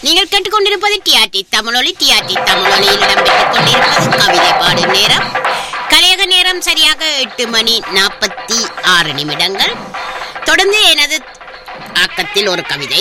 நீங்கள் கேட்டுக்கொண்டிருப்பது டிஆர்டி தமிழொலி டிஆர்டி தமிழொலியில் இடம்பெற்றுக் கொண்டிருப்பது கவிதை பாடும் நேரம் கலையக நேரம் சரியாக எட்டு மணி நாற்பத்தி ஆறு நிமிடங்கள் தொடர்ந்து எனது ஆக்கத்தில் ஒரு கவிதை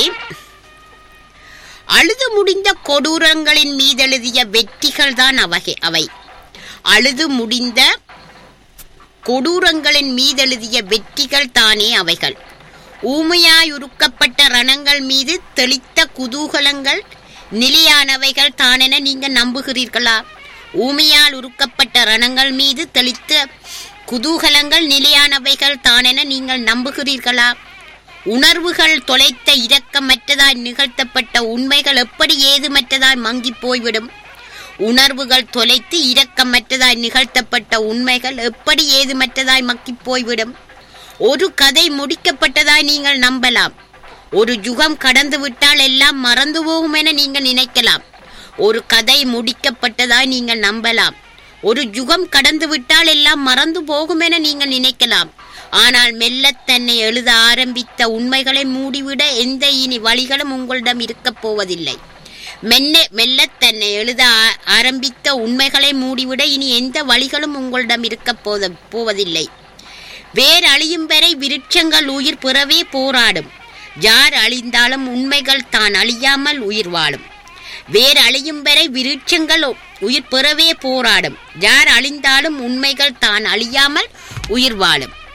அழுது முடிந்த கொடூரங்களின் மீதெழுதிய வெற்றிகள் தான் அவை அவை அழுது முடிந்த கொடூரங்களின் மீதெழுதிய வெற்றிகள் தானே அவைகள் ஊமையாய் உருக்கப்பட்ட ரணங்கள் மீது தெளித்த குதூகலங்கள் நிலையானவைகள் தானென நீங்க நம்புகிறீர்களா ஊமையால் உருக்கப்பட்ட ரணங்கள் மீது தெளித்த குதூகலங்கள் நிலையானவைகள் தானென நீங்கள் நம்புகிறீர்களா உணர்வுகள் தொலைத்த இரக்கமற்றதாய் நிகழ்த்தப்பட்ட உண்மைகள் எப்படி ஏதுமற்றதாய் மங்கிப் போய்விடும் உணர்வுகள் தொலைத்து இரக்கமற்றதாய் நிகழ்த்தப்பட்ட உண்மைகள் எப்படி ஏதுமற்றதாய் மக்கிப் போய்விடும் ஒரு கதை முடிக்கப்பட்டதாய் நீங்கள் நம்பலாம் ஒரு யுகம் கடந்து விட்டால் எல்லாம் மறந்து போகும் என நீங்கள் நினைக்கலாம் ஒரு கதை முடிக்கப்பட்டதாய் நீங்கள் நம்பலாம் ஒரு யுகம் கடந்து விட்டால் எல்லாம் மறந்து போகும் என நீங்கள் நினைக்கலாம் ஆனால் மெல்ல தன்னை எழுத ஆரம்பித்த உண்மைகளை மூடிவிட எந்த இனி வழிகளும் உங்களிடம் இருக்கப் போவதில்லை மெல்ல மெல்ல தன்னை எழுத ஆ- ஆரம்பித்த உண்மைகளை மூடிவிட இனி எந்த வழிகளும் உங்களிடம் இருக்கப் போத போவதில்லை வேர் அழியும் வரை விருட்சங்கள் உயிர் பிறவே போராடும் யார் அழிந்தாலும் உண்மைகள் தான் அழியாமல் உயிர் வாழும் வேர் அழியும் வரை விருட்சங்கள் உயிர் பிறவே போராடும் யார் அழிந்தாலும் உண்மைகள் தான் அழியாமல் உயிர் வாழும்